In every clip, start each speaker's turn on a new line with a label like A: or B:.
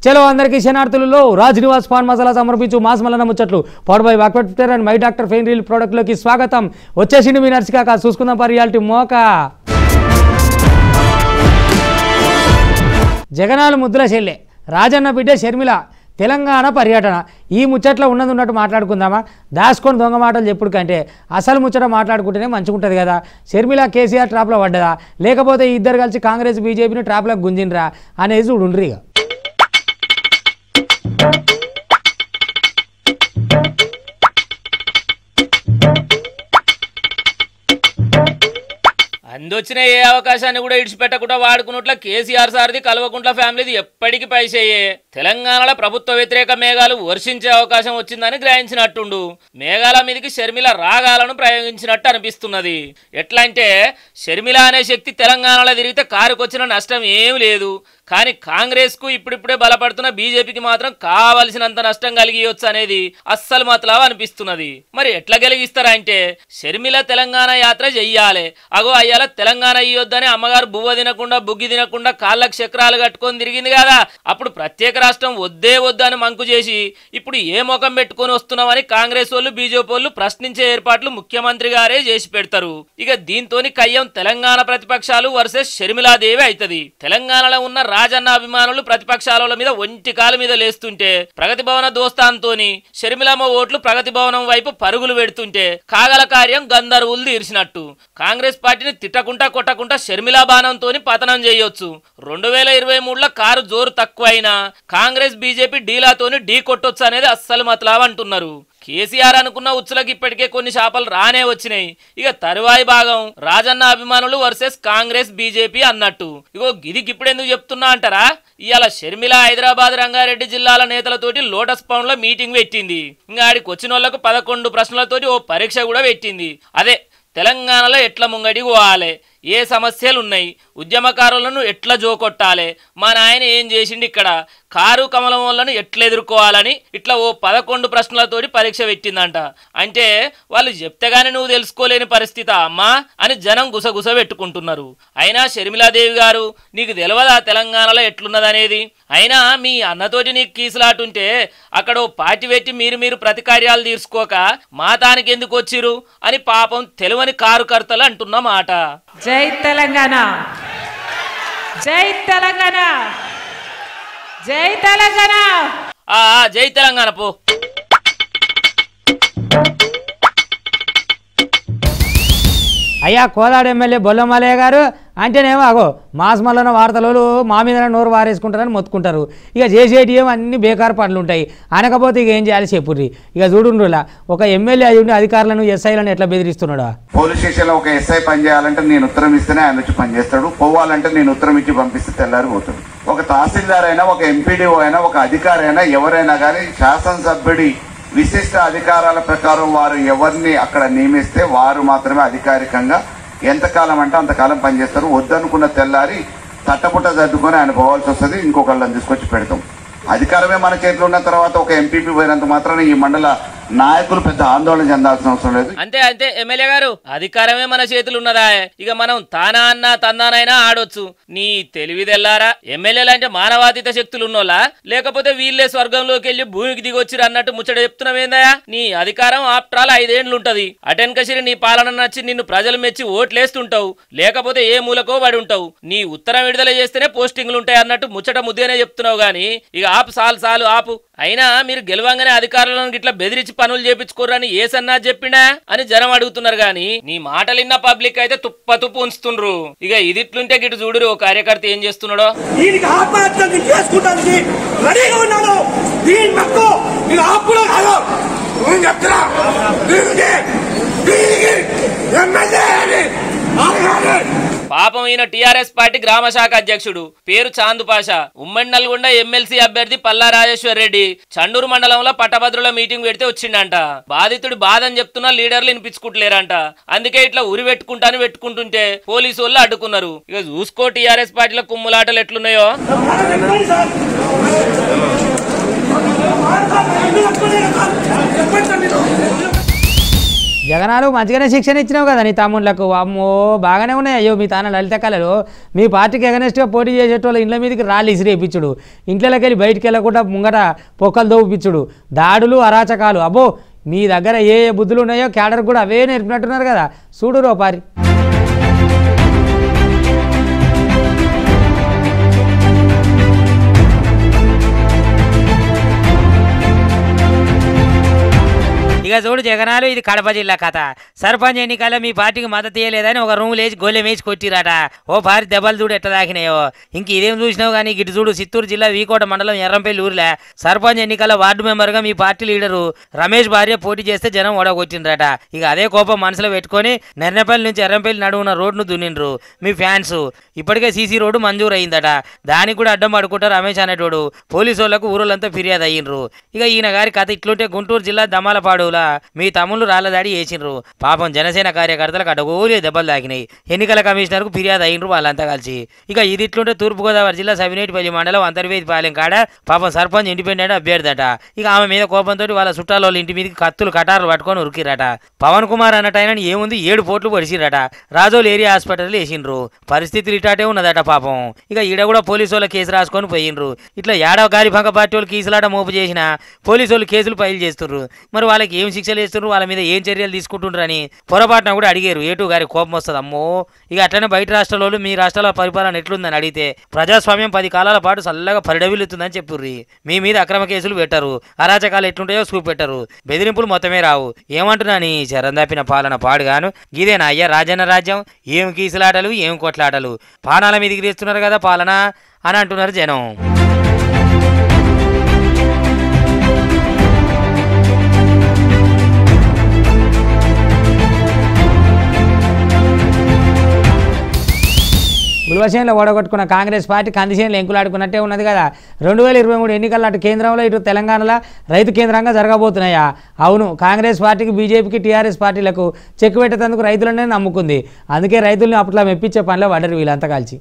A: చలో అందరికీ శనార్థులలో రాజ్ నివాస్ పాన్ మసాలా సమర్పించు మాస్ మల్లన ముచ్చట్లు పౌడ్ బై వాక్వెట్ and my doctor pain relief ప్రోడక్ట్లోకి స్వాగతం వచ్చేసింది మీ నర్సికాక చూసుకుందాం పర్ రియాలిటీ మోక జగనాలు ముద్దుల చెల్లె రాజన్న బిడ్డ షర్మిల తెలంగాణ పర్యటన ఈ ముచ్చట్లో ఉన్నది ఉన్నట్టు మాట్లాడుకుందామా దాచుకొని దొంగ మాటలు చెప్పుడు కంటే అసలు ముచ్చట మాట్లాడుకుంటేనే మంచిగుంటుంది కదా షర్మిల కేసీఆర్ ట్రాప్లో పడ్డదా లేకపోతే ఈ ఇద్దరు కలిసి కాంగ్రెస్ బీజేపీని ట్రాప్లో గుంజినరా అనేది చూడుండ్రి ఇక
B: అందొచ్చిన ఏ అవకాశాన్ని కూడా ఇడిచిపెట్టకుండా వాడుకున్నట్ల కేసీఆర్ సార్ది కల్వకుంట్ల ఫ్యామిలీది ఎప్పటికీ పైసేయే తెలంగాణలో ప్రభుత్వ వ్యతిరేక మేఘాలు వర్షించే అవకాశం వచ్చిందని గ్రహించినట్టుండు మేఘాల మీదకి షర్మిల రాగాలను ప్రయోగించినట్టు అనిపిస్తున్నది ఎట్లా అంటే షర్మిల అనే శక్తి తెలంగాణలో తిరిగితే కారుకొచ్చిన నష్టం ఏం లేదు కానీ కాంగ్రెస్ కు ఇప్పుడిప్పుడే బలపడుతున్న బీజేపీకి మాత్రం కావలసినంత నష్టం కలిగియొచ్చు అనేది అస్సలు మతలా అనిపిస్తున్నది మరి ఎట్లా గెలిగిస్తారా అంటే షర్మిల తెలంగాణ యాత్ర చెయ్యాలి అగో అయ్యాల తెలంగాణ ఇయ్యొద్దని అమ్మగారు బువ్వ తినకుండా బుగ్గి తినకుండా కాళ్ళకు చక్రాలు కట్టుకొని తిరిగింది కదా అప్పుడు ప్రత్యేక రాష్ట్రం వద్దే వద్దు అని మంకు చేసి ఇప్పుడు ఏ ముఖం పెట్టుకొని వస్తున్నామని కాంగ్రెస్ వాళ్ళు బీజేపీ వాళ్ళు ప్రశ్నించే ఏర్పాట్లు ముఖ్యమంత్రి గారే చేసి పెడతారు ఇక దీంతోని కయ్యం తెలంగాణ ప్రతిపక్షాలు వర్సెస్ షర్మిలాదేవి అవుతుంది తెలంగాణలో ఉన్న రాజన్న అభిమానులు ప్రతిపక్షాల మీద ఒంటి కాలు మీద లేస్తుంటే ప్రగతి భవన దోస్తాంతోని షర్మిలమ్మ ఓట్లు ప్రగతి భవనం వైపు పరుగులు పెడుతుంటే కాగల కార్యం గంధర్వులు తీర్చినట్టు కాంగ్రెస్ పార్టీని తిట్టకుండా కొట్టకుండా షర్మిలా బాణంతోని పతనం చేయొచ్చు రెండు వేల ఇరవై మూడులో కారు జోరు తక్కువైనా కాంగ్రెస్ బీజేపీ డీలాతోని ఢీ కొట్టొచ్చు అనేది అస్సలు మతలావ్ అంటున్నారు కేసీఆర్ అనుకున్న ఉచ్చులకు ఇప్పటికే కొన్ని శాపలు రానే వచ్చినాయి ఇక తరువాయి భాగం రాజన్న అభిమానులు వర్సెస్ కాంగ్రెస్ బీజేపీ అన్నట్టు ఇగో గిదికి ఇప్పుడు ఎందుకు చెప్తున్నా అంటారా ఇవాళ షర్మిల హైదరాబాద్ రంగారెడ్డి జిల్లాల నేతలతోటి లోటస్ పౌండ్ లో మీటింగ్ పెట్టింది ఇంకా ఆడికి వచ్చిన వాళ్ళకు పదకొండు ప్రశ్నలతోటి ఓ పరీక్ష కూడా పెట్టింది అదే తెలంగాణలో ఎట్ల ముంగడి పోవాలి ఏ సమస్యలు ఉన్నాయి ఉద్యమకారులను ఎట్లా జోకొట్టాలి మా నాయన ఏం చేసిండు ఇక్కడ కారు కమలం వాళ్ళను ఎట్లా ఎదుర్కోవాలని ఇట్లా ఓ పదకొండు ప్రశ్నలతోటి పరీక్ష పెట్టిందంట అంటే వాళ్ళు చెప్తే గానీ నువ్వు తెలుసుకోలేని పరిస్థితి అమ్మా అని జనం గుసగుస పెట్టుకుంటున్నారు అయినా షర్మిలాదేవి గారు నీకు తెలియదా తెలంగాణలో ఎట్లున్నదనేది అయినా మీ అన్నతోటి నీకు కీసులాటుంటే అక్కడ ఓ పార్టీ పెట్టి మీరు మీరు ప్రతికార్యాలు తీర్చుకోక మాతానికి ఎందుకు వచ్చిరు అని పాపం తెలివని కారు కర్తలు అంటున్న మాట
C: జై తెలంగాణ జై తెలంగాణ జై తెలంగాణ
B: ఆ ఆ, జై తెలంగాణ పో
A: అయ్యా కోదాడు ఎమ్మెల్యే బొల్లమల్లయ్య గారు అంటేనేమో అగో మాస్ మల్లన వార్తలు మా మీద నోరు వారేసుకుంటారని మొత్తుకుంటారు ఇక చేసేటి ఏమో అన్ని బేకారు పనులు ఉంటాయి అనకపోతే ఇక ఏం చేయాలి చెప్పుర్రి ఇక చూడుండ్రులా ఒక ఎమ్మెల్యే అయి ఉండి అధికారులను ఎస్ఐలను ఎట్లా బెదిరిస్తున్నాడు
D: పోలీస్ స్టేషన్ లో ఒక ఎస్ఐ పని చేయాలంటే నేను ఉత్తరం ఇస్తేనే ఆయన వచ్చి పని చేస్తాడు పోవాలంటే నేను ఉత్తరం ఇచ్చి పంపిస్తే తెల్లారి పోతాడు ఒక తహసీల్దార్ అయినా ఒక ఎంపీడీఓ అయినా ఒక అధికారి అయినా ఎవరైనా కానీ శాసనసభ్యుడి విశిష్ట అధికారాల ప్రకారం వారు ఎవరిని అక్కడ నియమిస్తే వారు మాత్రమే అధికారికంగా ఎంతకాలం అంటే అంతకాలం పనిచేస్తారు వద్దనుకున్న తెల్లారి తట్టపుట్ట సర్దుకొని ఆయన పోవాల్సి వస్తుంది ఇంకొకళ్ళని తీసుకొచ్చి పెడతాం అధికారమే మన చేతిలో ఉన్న తర్వాత ఒక ఎంపీపీ పోయినంత మాత్రాన ఈ మండల నాయకులు పెద్ద ఆందోళన చెందాల్సిన అవసరం లేదు
B: అంతే అంతే ఎమ్మెల్యే గారు అధికారమే మన చేతులు ఉన్నదా ఇక మనం తానా అన్నా తందానైనా ఆడొచ్చు నీ తెలివిదెల్లారా ఎమ్మెల్యేలు అంటే మానవాతీత శక్తులు ఉన్నోలా లేకపోతే వీళ్ళే స్వర్గంలోకి వెళ్ళి భూమికి దిగొచ్చిరు అన్నట్టు ముచ్చట చెప్తున్నావేందయా నీ అధికారం ఆప్ట్రాల్ ఐదేండ్లు ఉంటది అటెన్కసిరి నీ పాలన నచ్చి నిన్ను ప్రజలు మెచ్చి ఓట్లేస్తుంటావు లేకపోతే ఏ మూలకో పడి ఉంటావు నీ ఉత్తరం విడుదల చేస్తేనే పోస్టింగ్లు ఉంటాయి అన్నట్టు ముచ్చట ముద్దేనే చెప్తున్నావు గానీ ఇక ఆపు సాలు సాలు ఆపు అయినా మీరు గెలవంగానే అధికారులను ఇట్లా బెదిరించి పనులు చేపించుకోరని ఏ సన్నా చెప్పిండా అని జనం అడుగుతున్నారు గాని నీ మాటలిన్న పబ్లిక్ అయితే తుప్ప తుప్పు ఉంచుతుండ్రు ఇక ఇదిట్లుంటే గిటు చూడురు ఓ కార్యకర్త ఏం చేస్తున్నాడో
E: దీనికి ఆత్మహత్యలు చేసుకుంటానికి రెడీగా ఉన్నాను దీని మక్కు నేను ఆపులో కాదు నేను చెప్తున్నా దీనికి దీనికి ఎమ్మెల్యే అని ఆగాలి.
B: పాపం ఈయన టీఆర్ఎస్ పార్టీ గ్రామ శాఖ అధ్యక్షుడు పేరు చాందు పాషా ఉమ్మడి నల్గొండ ఎమ్మెల్సీ అభ్యర్థి పల్లా రాజేశ్వర్ రెడ్డి చండూరు మండలంలో పట్టభద్రుల మీటింగ్ పెడితే వచ్చిండంట బాధితుడి బాధ అని చెప్తున్నా లీడర్లు వినిపించుకుంటలేరంట అందుకే ఇట్లా ఉరి పెట్టుకుంటాను పెట్టుకుంటుంటే పోలీసు వాళ్ళు అడ్డుకున్నారు ఇక చూసుకో టీఆర్ఎస్ పార్టీలో కుమ్ములాటలు ఎట్లున్నాయో
E: మనం చెప్పండి సార్ చెప్పండి సార్. చెప్పండి సార్ మీరు.
A: జగనాలు మంచిగానే శిక్షణ ఇచ్చినావు కదా నీ తమ్ముళ్ళకు అమ్మో బాగానే ఉన్నాయి అయ్యో మీ తాన లలిత కళలు మీ పార్టీకి ఎగనెస్ట్గా పోటీ చేసేటోళ్ళ ఇండ్ల మీదకి రాళ్ళు ఇసిరేపించుడు ఇంట్లోకి వెళ్ళి బయటికి వెళ్ళకుండా ముంగట పొక్కలు దోపిపించుడు దాడులు అరాచకాలు అబ్బో మీ దగ్గర ఏ ఏ బుద్ధులు ఉన్నాయో క్యాడర్ కూడా అవే నేర్పినట్టున్నారు కదా చూడు రో పారి
F: ఇక చూడు జగనాలు ఇది కడప జిల్లా కథ సర్పంచ్ ఎన్నికల్లో మీ పార్టీకి మద్దతు ఇయ్యలేదని ఒక రూమ్ లేచి గొల్లెం వేసి కొట్టిరట ఓ పారి దెబ్బలు చూడు ఎట్ట దాకినాయో ఇంక ఇదేం చూసినావు కానీ ఇటు చూడు చిత్తూరు జిల్లా వీకోట మండలం ఎర్రంపల్లి ఊర్లే సర్పంచ్ ఎన్నికల్లో వార్డు మెంబర్గా మీ పార్టీ లీడరు రమేష్ భార్య పోటీ చేస్తే జనం ఓడగొట్టిండ్రట ఇక అదే కోపం మనసులో పెట్టుకొని నెర్నపల్లి నుంచి ఎర్రంపల్లి నడువున రోడ్డును దున్నిండ్రు మీ ఫ్యాన్స్ ఇప్పటికే సీసీ రోడ్డు మంజూరు అయిందట దానికి కూడా అడ్డం పడుకుంటారు రమేష్ అనేటోడు పోలీసు వాళ్ళకు ఊరోళ్ళంతా ఫిర్యాదు అయ్యిండ్రు ఇక ఈయన గారి కథ ఇట్లుంటే గుంటూరు జిల్లా దమాలపాడులా మీ తమ్ముళ్ళు రాళ్ల దాడి చేసిండ్రు పాపం జనసేన కార్యకర్తలకు అడగోలే దెబ్బలు తాకినాయి ఎన్నికల కమిషనర్కు ఫిర్యాదు అయ్యిండ్రు వాళ్ళంతా కలిసి ఇక ఇది ఇట్లుంటే తూర్పుగోదావరి జిల్లా సవినేటిపల్లి మండలం అంతర్వేది పాలెం కాడ పాపం సర్పంచ్ ఇండిపెండెంట్ అభ్యర్థట ఇక ఆమె మీద కోపంతో వాళ్ళ చుట్టాల వాళ్ళ ఇంటి మీదకి కత్తులు కటార్లు పట్టుకొని ఉరికిరట పవన్ కుమార్ అన్నటైన ఏముంది ఏడు పోట్లు పొడిచిరట రాజోలు ఏరియా హాస్పిటల్ వేసిండ్రు పరిస్థితులు ఇటాటే ఉన్నదట పాపం ఇక ఈడ కూడా పోలీసు వాళ్ళ కేసు రాసుకొని పోయిండ్రు ఇట్లా ఏడవ గారి భంగ పార్టీ వాళ్ళు కీసులాట మోపు చేసిన పోలీసు వాళ్ళు కేసులు ఫైల్ చేస్తుర్రు మరి వాళ్ళకి ఏం శిక్షలు వేస్తున్నారు వాళ్ళ మీద ఏం చర్యలు తీసుకుంటుండ్రని పొరపాటున కూడా అడిగారు ఏటు గారి కోపం వస్తుంది అమ్మో ఇక అట్లనే బయట రాష్ట్రాల వాళ్ళు మీ రాష్ట్రాల పరిపాలన ఎట్లుందని అడిగితే ప్రజాస్వామ్యం పది కాలాల పాటు చల్లగా పరిడవిల్లుతుందని చెప్పుర్రి మీ మీద అక్రమ కేసులు పెట్టరు అరాచకాలు ఎట్లుంటాయో చూపెట్టరు బెదిరింపులు మొత్తమే రావు ఏమంటున్నాని శరం తప్పిన పాలన పాడుగాను ఇదేనా అయ్యా రాజన్న రాజ్యం ఏం కీసులాటలు ఏం కొట్లాటలు పానాల మీదకి తీస్తున్నారు కదా పాలన అని అంటున్నారు జనం
A: గుల్వసేన్లో ఓడగొట్టుకున్న కాంగ్రెస్ పార్టీ కందిసేన్లు ఎంకులాడుకున్నట్టే ఉన్నది కదా రెండు వేల ఇరవై మూడు ఎన్నికల అటు కేంద్రంలో ఇటు తెలంగాణలో రైతు కేంద్రంగా జరగబోతున్నాయా అవును కాంగ్రెస్ పార్టీకి బీజేపీకి టీఆర్ఎస్ పార్టీలకు చెక్ పెట్టేందుకు రైతులనే నమ్ముకుంది అందుకే రైతుల్ని అప్పట్లో మెప్పించే పనిలో పడ్డరు వీళ్ళంతా కలిసి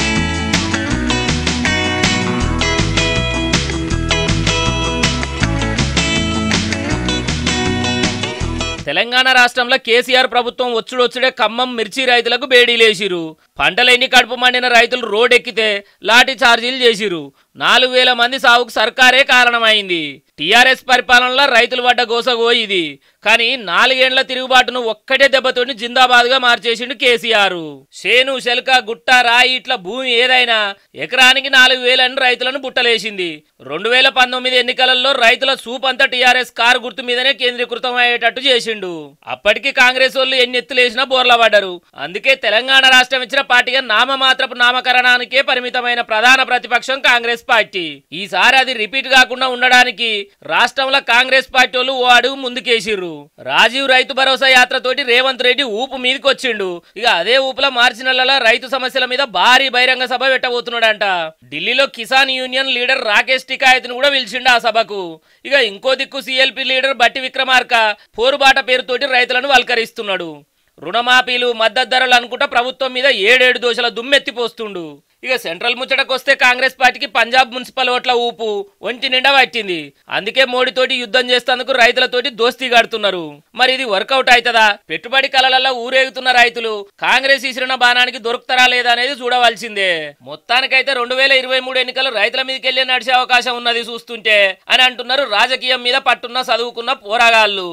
B: తెలంగాణ రాష్ట్రంలో కేసీఆర్ ప్రభుత్వం వచ్చుడొచ్చుడే ఖమ్మం మిర్చి రైతులకు బేడీలేసిరు పంటలెన్ని కడుపు మండిన రైతులు రోడ్డెక్కితే లాఠీ ఛార్జీలు చేసిరు నాలుగు వేల మంది సావుకు సర్కారే కారణమైంది టీఆర్ఎస్ పరిపాలనలో రైతులు పడ్డ గోసగో ఇది కానీ నాలుగేండ్ల తిరుగుబాటును ఒక్కటే దెబ్బతోని జిందాబాద్గా మార్చేసిండు కేసీఆర్ షేను శెల్క గుట్ట రాయి ఇట్లా భూమి ఏదైనా ఎకరానికి నాలుగు వేలని రైతులను బుట్టలేసింది రెండు వేల పంతొమ్మిది ఎన్నికలలో రైతుల సూప్ అంతా టీఆర్ఎస్ కారు గుర్తు మీదనే కేంద్రీకృతం అయ్యేటట్టు చేసిండు అప్పటికి కాంగ్రెస్ వాళ్ళు ఎన్ని ఎత్తులేసినా బోర్ల పడ్డారు అందుకే తెలంగాణ రాష్ట్రం ఇచ్చిన పార్టీగా నామమాత్రపు నామకరణానికే పరిమితమైన ప్రధాన ప్రతిపక్షం కాంగ్రెస్ పార్టీ ఈసారి అది రిపీట్ కాకుండా ఉండడానికి రాష్ట్రంలో కాంగ్రెస్ పార్టీ వాళ్ళు ఓ అడుగు ముందుకేసిర్రు రాజీవ్ రైతు భరోసా యాత్రతోటి రేవంత్ రెడ్డి ఊపు మీదకి వచ్చిండు ఇక అదే ఊపులో మార్చి నెలలో రైతు సమస్యల మీద భారీ బహిరంగ సభ పెట్టబోతున్నాడంట ఢిల్లీలో కిసాన్ యూనియన్ లీడర్ రాకేష్ టికాయత్ ను కూడా పిలిచిండు ఆ సభకు ఇక ఇంకో దిక్కు సిఎల్పి లీడర్ బట్టి విక్రమార్క పోరుబాట పేరుతోటి రైతులను వల్కరిస్తున్నాడు రుణమాఫీలు మద్దతు ధరలు అనుకుంటా ప్రభుత్వం మీద ఏడేడు దోశల దుమ్మెత్తిపోస్తుండు ఇక సెంట్రల్ ముచ్చటకొస్తే కాంగ్రెస్ పార్టీకి పంజాబ్ మున్సిపల్ ఓట్ల ఊపు ఒంటి నిండా పట్టింది అందుకే మోడీతోటి యుద్ధం చేస్తేందుకు రైతులతోటి దోస్తీ గాడుతున్నారు మరి ఇది వర్కౌట్ అవుతుందా పెట్టుబడి కలలలో ఊరేగుతున్న రైతులు కాంగ్రెస్ ఇసిన బాణానికి దొరుకుతారా లేదా అనేది చూడవలసిందే మొత్తానికైతే రెండు వేల ఇరవై మూడు ఎన్నికలు రైతుల మీదకి వెళ్ళి నడిచే అవకాశం ఉన్నది చూస్తుంటే అని అంటున్నారు రాజకీయం మీద పట్టున్న చదువుకున్న పోరాగాళ్ళు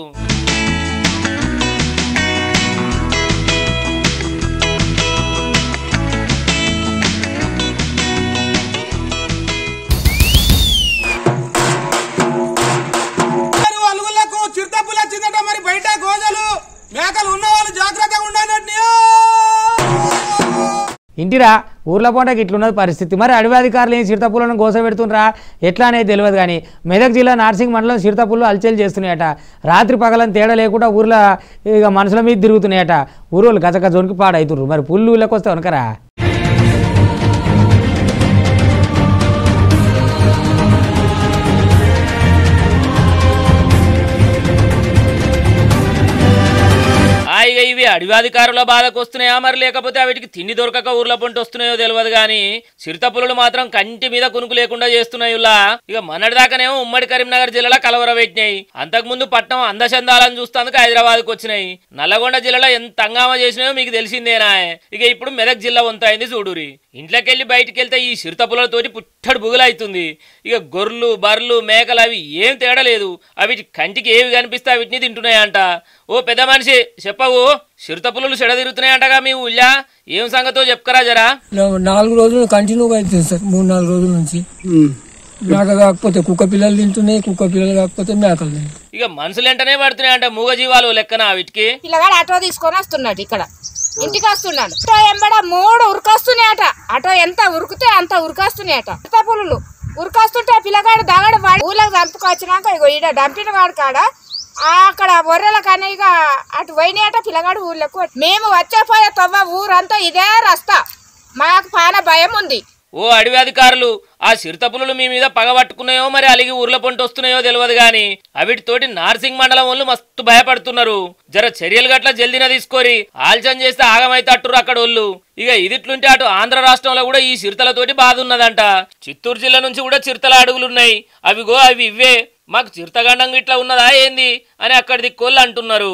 E: అలుగులకు చిరుతప్పులు వచ్చిందట మరి బయట గోజలు మేకలు ఉన్న వాళ్ళు జాగ్రత్తగా ఉండాలంటే
A: ఇంటిరా ఊర్ల పూటకి ఇట్లున్నది పరిస్థితి మరి అడవి అధికారులు ఏం చిరుతపులను గోసపెడుతుండ్రా ఎట్లా అనేది తెలియదు కానీ మెదక్ జిల్లా నార్సింగ్ మండలం చిరుతపులు అలచలు చేస్తున్నాయట రాత్రి పగలని తేడా లేకుండా ఊర్లో ఇక మనుషుల మీద తిరుగుతున్నాయట ఊరోళ్ళు గజగజ వణికి పాడవుతుర్రు మరి పుల్లు ఊళ్ళకి వస్తే వనకరా
B: హాయిగా ఇవి ఇవి అడవాధికారుల బాధకు వస్తున్నాయా మరి లేకపోతే వీటికి తిండి దొరకక ఊర్ల పొంటి వస్తున్నాయో తెలియదు కానీ చిరుతపులులు మాత్రం కంటి మీద కునుకు లేకుండా చేస్తున్నాయి ఇలా ఇక మొన్నటిదాకానేమో ఉమ్మడి కరీంనగర్ జిల్లాలో కలవర పెట్టినాయి అంతకుముందు పట్నం అందచందాలను చూస్తానికి హైదరాబాద్కు వచ్చినాయి నల్లగొండ జిల్లాలో ఎంత హంగామా చేసినాయో మీకు తెలిసిందేనా ఇక ఇప్పుడు మెదక్ జిల్లా వంతైంది చూడురి ఇంట్లోకెళ్ళి బయటికి వెళ్తే ఈ చిరుతపులతోటి పుట్టడు బుగులైతుంది ఇక గొర్రెలు బర్రెలు మేకలు అవి ఏం తేడా లేదు అవి కంటికి ఏవి కనిపిస్తే వీటిని తింటున్నాయంట ఓ పెద్ద మనిషి చెప్పవు చిరుతపులు చెడ తిరుగుతున్నాయంటగా మీ ఊళ్ళా ఏం సంగతో చెప్పుకరా జరా
G: నా- నాలుగు రోజులు కంటిన్యూగా అవుతుంది సార్ మూడు నాలుగు రోజుల నుంచి మేక కాకపోతే కుక్క పిల్లలు తింటున్నాయి కుక్క పిల్లలు కాకపోతే మేకలు తింటున్నాయి
B: ఇక మనుషులు వెంటనే పడుతున్నాయంట మూగజీవాలు లెక్కన వీటికి
H: పిల్లగాడు ఆటో తీసుకొని వస్తున్నాడు ఇక్కడ ఇంటికి వస్తున్నాడు ఆటో ఎంబడ మూడు ఉరికొస్తున్నాయట ఆటో ఎంత ఉరికితే అంత ఉరికొస్తున్నాయట పులులు ఉరికొస్తుంటే ఆ పిల్లగాడు దగడు వాడి ఊళ్ళకి చంపుకొచ్చినాక ఇగో ఈడ డంపిన వాడు కాడ ఆ అక్కడ బొర్రెల కానీ ఇక అటు పోయినాయట పిల్లగాడు ఊళ్ళకు మేము వచ్చే పోయే తవ్వ ఊరంతా ఇదే రస్తా మాకు పాన భయం ఉంది
B: ఓ అడవి అధికారులు ఆ చిరుతపులు మీ మీద పగబట్టుకున్నాయో మరి అలిగి ఊర్ల పొంటి వస్తున్నాయో తెలియదు గాని అవిటితోటి నార్సింగ్ మండలం వాళ్ళు మస్తు భయపడుతున్నారు జర చర్యలు గట్ల జల్దిన తీసుకోరి ఆల్చన చేస్తే ఆగమైతే అట్టురు అక్కడ వాళ్ళు ఇక ఇదిట్లుంటే అటు ఆంధ్ర రాష్ట్రంలో కూడా ఈ చిరుతలతోటి బాధ ఉన్నదంట చిత్తూరు జిల్లా నుంచి కూడా చిరుతల అడుగులున్నాయి అవిగో అవి ఇవ్వే మాకు చిరుతగండం ఇట్లా ఉన్నదా ఏంది అని అక్కడి దిక్కోళ్ళు అంటున్నారు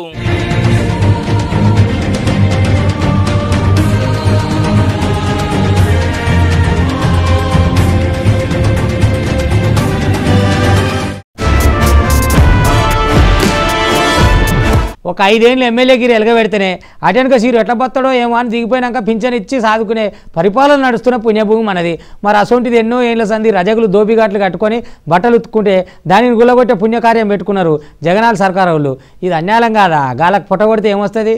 A: ఒక ఐదేళ్ళు ఎమ్మెల్యే గిరి ఎలగబెడితేనే అటెనక సీరు ఎట్లా బతాడో ఏమో అని దిగిపోయినాక పింఛన్ ఇచ్చి సాదుకునే పరిపాలన నడుస్తున్న పుణ్యభూమి మనది మరి అసొంటిది ఎన్నో ఏళ్ళ సంది రజకులు దోపిఘాట్లు కట్టుకొని బట్టలు ఉత్తుకుంటే దానిని గుల్లగొట్టే పుణ్యకార్యం పెట్టుకున్నారు జగనాల సర్కార్ వాళ్ళు ఇది అన్యాయం కాదా గాలకు పొట్టగొడితే ఏమొస్తుంది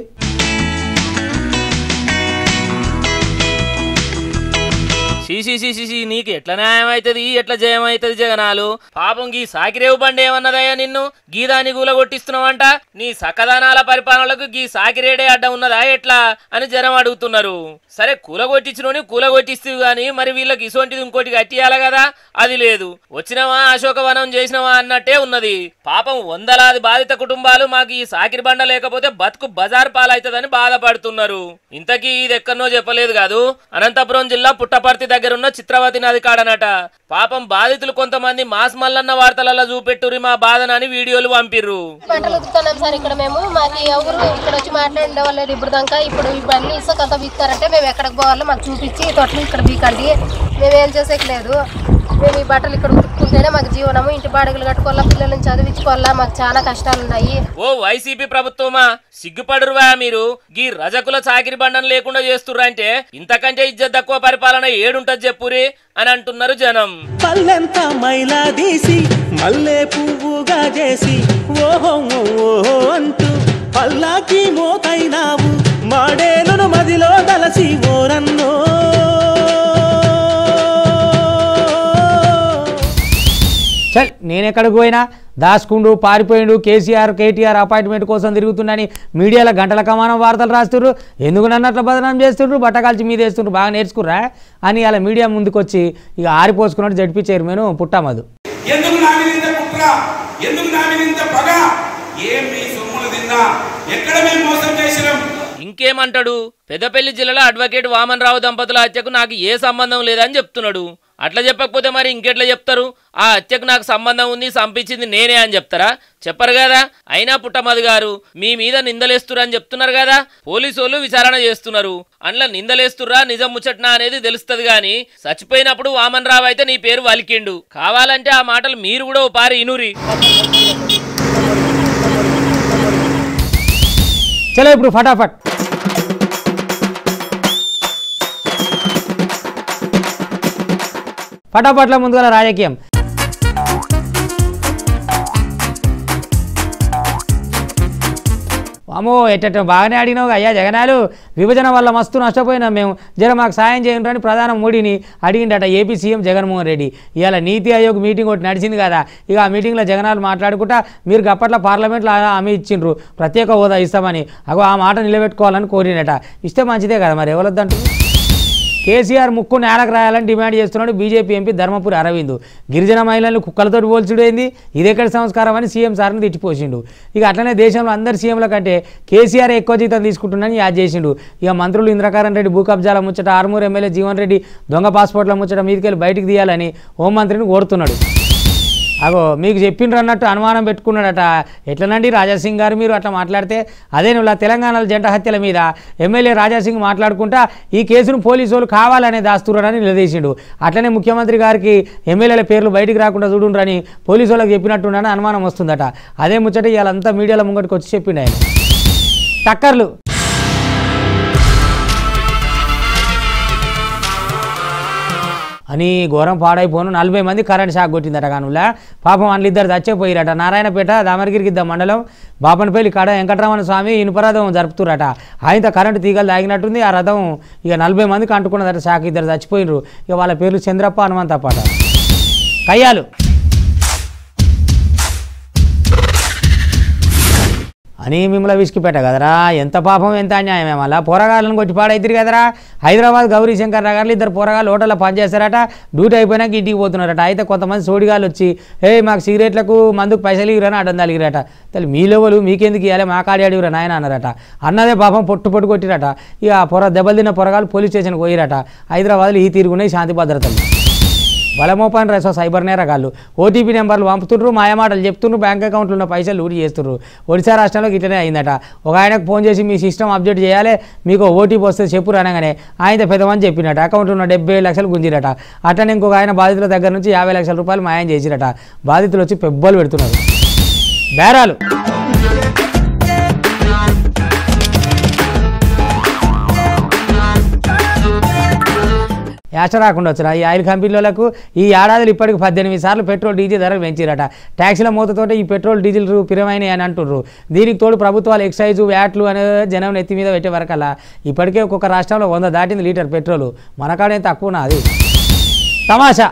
B: సీసీసీసీ నీకు ఎట్లా న్యాయం అవుతుంది ఎట్లా జయం అవుతుంది జగనాలు పాపం గీ సాకిరేవు బండి ఏమన్నదయ్యా నిన్ను గీదాని గూల కొట్టిస్తున్నావంట నీ సకదానాల పరిపాలనలకు గీ సాకిరేడే అడ్డం ఉన్నదా ఎట్లా అని జనం అడుగుతున్నారు సరే కూల కొట్టించినోని కూల కొట్టిస్తూ గాని మరి వీళ్ళకి ఇసొంటిది ఇంకోటి కట్టియాల కదా అది లేదు వచ్చినవా అశోకవనం చేసినవా అన్నట్టే ఉన్నది పాపం వందలాది బాధిత కుటుంబాలు మాకు ఈ సాకిరి బండ లేకపోతే బతుకు బజార్ పాలవుతుందని బాధపడుతున్నారు ఇంతకీ ఇది ఎక్కడనో చెప్పలేదు కాదు అనంతపురం జిల్లా పుట్టపర్తి దగ్గర ఉన్న చిత్రవతి నది కాడనట పాపం బాధితులు కొంతమంది మాస్ మల్లన్న వార్తలలో చూపెట్టురి మా బాధనని వీడియోలు పంపిర్రు
I: పంటలు ఉతుకుతున్నాం సార్ ఇక్కడ మేము మాకు ఎవరు ఇక్కడ వచ్చి మాట్లాడే వాళ్ళు లేరు ఇప్పుడు దాకా ఇప్పుడు ఇవన్నీ ఇసుక అంతా బీక్తారంటే మేము ఎక్కడికి పోవాలో మాకు చూపించి తొట్లు ఇక్కడ బీకండి మేము ఏం చేసేకి లేదు మేము ఈ బట్టలు ఇక్కడ ఉతుక్కుంటేనే మాకు జీవనము ఇంటి బాడుగలు కట్టుకోవాలా పిల్లల్ని చదివించుకోవాలా మాకు చాలా కష్టాలు ఉన్నాయి
B: ఓ వైసీపీ ప్రభుత్వమా సిగ్గుపడురువా మీరు గీ రజకుల చాకిరి బండను లేకుండా చేస్తుర్రా అంటే ఇంతకంటే ఇజ్జత్ తక్కువ పరిపాలన ఏడుంటది చెప్పురి అని అంటున్నారు జనం
J: పల్లెంత మైలా తీసి మల్లె పువ్వుగా చేసి ఓహో ఓహో అంటూ పల్లాకి మోతైనావు మాడేలును మదిలో దలసి ఓరన్నో
A: చల్ నేను ఎక్కడికి పోయినా దాసుకుండు పారిపోయిండు కేసీఆర్ కేటీఆర్ అపాయింట్మెంట్ కోసం తిరుగుతున్నాని మీడియాలో గంటల కమానం వార్తలు రాస్తుర్రు ఎందుకు నన్ను అట్లా బదనాం చేస్తుండ్రు బట్టకాల్చి మీద వేస్తుండ్రు బాగా నేర్చుకుర్రా అని అలా మీడియా ముందుకొచ్చి ఇక ఆరిపోసుకున్నట్టు జడ్పీ చైర్మన్ పుట్టామదు
E: ఎందుకు నా మీద ఇంత కుట్ర ఎందుకు నా మీద ఇంత పగ ఏం మీ సొమ్ములు తిన్నా ఎక్కడ మేము మోసం చేసినాం
B: ఇంకేమంటాడు పెద్దపల్లి జిల్లాలో అడ్వకేట్ వామన్ రావు దంపతుల హత్యకు నాకు ఏ సంబంధం లేదని చెప్తున్నాడు అట్లా చెప్పకపోతే మరి ఇంకెట్లా చెప్తారు ఆ హత్యకు నాకు సంబంధం ఉంది సంపించింది నేనే అని చెప్తారా చెప్పరు కదా అయినా పుట్టమది గారు మీ మీద నిందలేస్తురు అని చెప్తున్నారు కదా పోలీసు వాళ్ళు విచారణ చేస్తున్నారు అందులో నిందలేస్తుర్రా నిజం ముచ్చట్నా అనేది తెలుస్తుంది గాని చచ్చిపోయినప్పుడు వామన్ రావు అయితే నీ పేరు వలికిండు కావాలంటే ఆ మాటలు మీరు కూడా ఓ పారి ఇనురి
A: చలో ఇప్పుడు ఫటాఫట్ ఫటాఫట్ల ముందుగా రాజకీయం అమ్మో ఎట్ట బాగానే అడిగినావు అయ్యా జగనాలు విభజన వల్ల మస్తు నష్టపోయినాం మేము జర మాకు సాయం చేయండి అని ప్రధాని మోడీని అడిగిండట ఏపీ సీఎం జగన్మోహన్ రెడ్డి ఇవాళ నీతి ఆయోగ్ మీటింగ్ ఒకటి నడిచింది కదా ఇక ఆ మీటింగ్లో జగనాలు మాట్లాడుకుంటా మీరు గప్పట్ల పార్లమెంట్లో హామీ ఇచ్చిండ్రు ప్రత్యేక హోదా ఇస్తామని అగో ఆ మాట నిలబెట్టుకోవాలని కోరినట ఇస్తే మంచిదే కదా మరి ఎవరొద్దంటారు కేసీఆర్ ముక్కు నేలకు రాయాలని డిమాండ్ చేస్తున్నాడు బీజేపీ ఎంపీ ధర్మపురి అరవింద్ గిరిజన మహిళలను కుక్కలతో పోల్చుడైంది ఇదెక్కడి సంస్కారం అని సీఎం సార్ని తిట్టిపోసిండు ఇక అట్లనే దేశంలో అందరి సీఎంల కంటే కేసీఆర్ ఎక్కువ జీతం తీసుకుంటున్నాని యాద్ చేసిండు ఇక మంత్రులు ఇంద్రకరణ్ రెడ్డి భూ కబ్జాల ముచ్చట ఆర్మూర్ ఎమ్మెల్యే జీవన్ రెడ్డి దొంగ పాస్పోర్ట్ల ముచ్చట మీదకెళ్ళి బయటికి తీయాలని హోంమంత్రిని కోరుతున్నాడు అగో మీకు చెప్పిండ్రు అన్నట్టు అనుమానం పెట్టుకున్నాడట ఎట్లనండి రాజాసింగ్ గారు మీరు అట్లా మాట్లాడితే అదే నువ్వు తెలంగాణలో జంట హత్యల మీద ఎమ్మెల్యే రాజాసింగ్ మాట్లాడుకుంటా ఈ కేసును పోలీసు వాళ్ళు కావాలనే దాస్తున్నారని నిలదీసిండు అట్లనే ముఖ్యమంత్రి గారికి ఎమ్మెల్యేల పేర్లు బయటికి రాకుండా చూడుండ్రని పోలీసు వాళ్ళకి చెప్పినట్టున్నాను అనుమానం వస్తుందట అదే ముచ్చట ఇవాళంతా మీడియాలో ముంగటికి వచ్చి చెప్పిండు ఆయన టక్కర్లు అని ఘోరం పాడైపోను నలభై మంది కరెంట్ షాక్ కొట్టిందట కానులా పాపం వాళ్ళు ఇద్దరు చచ్చిపోయిరట నారాయణపేట దామరగిరికిద్ద మండలం బాపనపల్లి కాడ వెంకటరమణ స్వామి ఇనుపరథం జరుపుతురట ఆయనతో కరెంటు తీగలు తాగినట్టుంది ఆ రథం ఇక నలభై మందికి అంటుకున్నదట షాక్ ఇద్దరు చచ్చిపోయినరు ఇక వాళ్ళ పేర్లు చంద్రప్ప హనుమంతప్పట కయ్యాలు అని మిమ్మల్ని విసికిపెట్ట కదరా ఎంత పాపం ఎంత అన్యాయమే మళ్ళా పోరగాళ్ళని కొట్టి పాడైతురు కదరా హైదరాబాద్ గౌరీ శంకర్ నగర్లో ఇద్దరు పోరగాళ్ళు హోటల్లో పనిచేస్తారట డ్యూటీ అయిపోయినాక ఇంటికి పోతున్నారట అయితే కొంతమంది సోడిగాళ్ళు వచ్చి ఏ మాకు సిగరెట్లకు మందుకు పైసలు ఇవ్వరని అడ్డం తలిగిరట తల్లి మీ లెవెలు మీకెందుకు ఇవ్వాలి మా కాడి అడిగిరా నాయన అన్నారట అన్నదే పాపం పొట్టు పొట్టు కొట్టిరట ఇక ఆ పొర దెబ్బలు తిన్న పొరగాళ్ళు పోలీస్ స్టేషన్కి పోయిరట హైదరాబాద్లో ఈ తీరుగున్నాయి శాంతి భద్రతలు బలమోపని రేసో సైబర్ నేరగాళ్ళు ఓటీపీ నెంబర్లు పంపుతుండ్రు మాయమాటలు చెప్తుండ్రు బ్యాంక్ అకౌంట్లో ఉన్న పైసలు లూడి చేస్తుండ్రు ఒడిశా రాష్ట్రంలో ఇట్లనే అయిందట ఒక ఆయనకు ఫోన్ చేసి మీ సిస్టమ్ అప్డేట్ చేయాలి మీకు ఓటీపీ వస్తే చెప్పు అనగానే ఆయన పెద్దమని చెప్పినట అకౌంట్లో ఉన్న డెబ్బై ఏడు లక్షలు గుంజిరట అట్లనే ఇంకొక ఆయన బాధితుల దగ్గర నుంచి యాభై లక్షల రూపాయలు మాయం చేసిరట బాధితులు వచ్చి పెబ్బలు పెడుతున్నారు బేరాలు యాచ రాకుండా వచ్చిన ఈ ఆయిల్ కంపెనీలకు ఈ ఏడాదిలో ఇప్పటికి పద్దెనిమిది సార్లు పెట్రోల్ డీజిల్ ధరలు పెంచిరట ట్యాక్సీల మూతతోటే ఈ పెట్రోల్ డీజిల్ పిరమైనవి అని అంటుర్రు దీనికి తోడు ప్రభుత్వాలు ఎక్సైజు వ్యాట్లు అనే జనం నెత్తి మీద పెట్టే వరకల్లా ఇప్పటికే ఒక్కొక్క రాష్ట్రంలో వంద దాటింది లీటర్ పెట్రోల్ మనకాడే తక్కువ అది తమాషా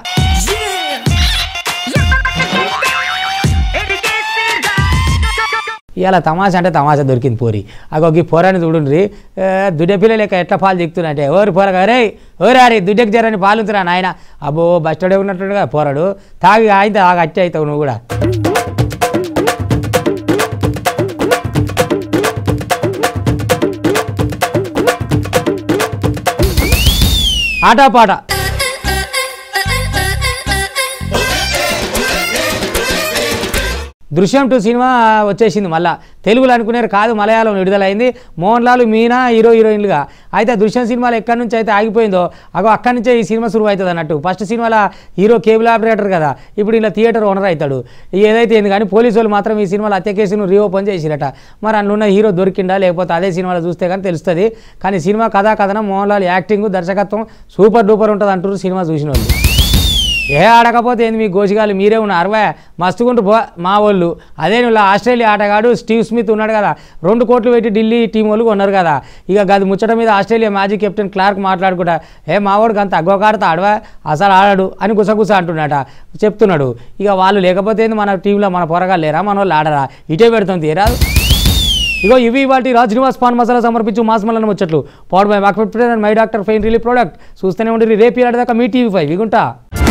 A: ఇవాళ తమాషా అంటే తమాషా దొరికింది పోరి అగో ఈ పోరాని చూడుండ్రి దుడ్డ పిల్లలు లెక్క ఎట్లా పాలు దిగుతున్నట్టే ఓరు పోరగా రే ఓరే అరే దుడ్డకి జరని పాలు ఉంటురా నాయన అబ్బో బస్టోడే ఉన్నట్టుగా పోరాడు తాగి ఆయన తాగి అట్టి అవుతావు నువ్వు కూడా ఆటపాట దృశ్యం టూ సినిమా వచ్చేసింది మళ్ళా తెలుగులో అనుకునేది కాదు మలయాళం విడుదలైంది మోహన్ లాల్ మీనా హీరో హీరోయిన్లుగా అయితే దృశ్యం సినిమాలో ఎక్కడి నుంచి అయితే ఆగిపోయిందో అగో అక్కడి నుంచే ఈ సినిమా శురువు అవుతుంది అన్నట్టు ఫస్ట్ సినిమాలో హీరో కేబుల్ ఆపరేటర్ కదా ఇప్పుడు ఇలా థియేటర్ ఓనర్ అవుతాడు ఏదైతే ఏంది కానీ పోలీసు వాళ్ళు మాత్రం ఈ సినిమాలో హత్య కేసును రీఓపెన్ చేసిరట మరి అందులో ఉన్న హీరో దొరికిండా లేకపోతే అదే సినిమాలో చూస్తే కానీ తెలుస్తుంది కానీ సినిమా కథా కథనం మోహన్ లాల్ యాక్టింగ్ దర్శకత్వం సూపర్ డూపర్ ఉంటుంది అంటారు సినిమా చూసిన వాళ్ళు ఏ ఆడకపోతే ఏంది మీ గోచిగాలు మీరే ఉన్నారు వా మస్తుకుంటూ పో మా వాళ్ళు అదే నువ్వు ఆస్ట్రేలియా ఆటగాడు స్టీవ్ స్మిత్ ఉన్నాడు కదా రెండు కోట్లు పెట్టి ఢిల్లీ టీం వాళ్ళు కొన్నారు కదా ఇక గది ముచ్చట మీద ఆస్ట్రేలియా మాజీ కెప్టెన్ క్లార్క్ మాట్లాడుకుంటా ఏ మావాడికి అంత అగ్గోకాడితే ఆడవా అసలు ఆడాడు అని గుసగుస అంటున్నాట చెప్తున్నాడు ఇక వాళ్ళు లేకపోతే ఏంది మన టీంలో మన పొరగాలు లేరా మన వాళ్ళు ఆడరా ఇటే పెడుతుంది తీరా ఇగో ఇవి వాటి రాజ్ నివాస్ పాన్ మసాలా సమర్పించు మాస్మలను ముచ్చట్లు పౌడ్ బై మాక్ my doctor pain relief product చూస్తూనే ఉండి రేపు ఏడాదాకా మీ టీవీ ఫైవ్ ఇగుంటా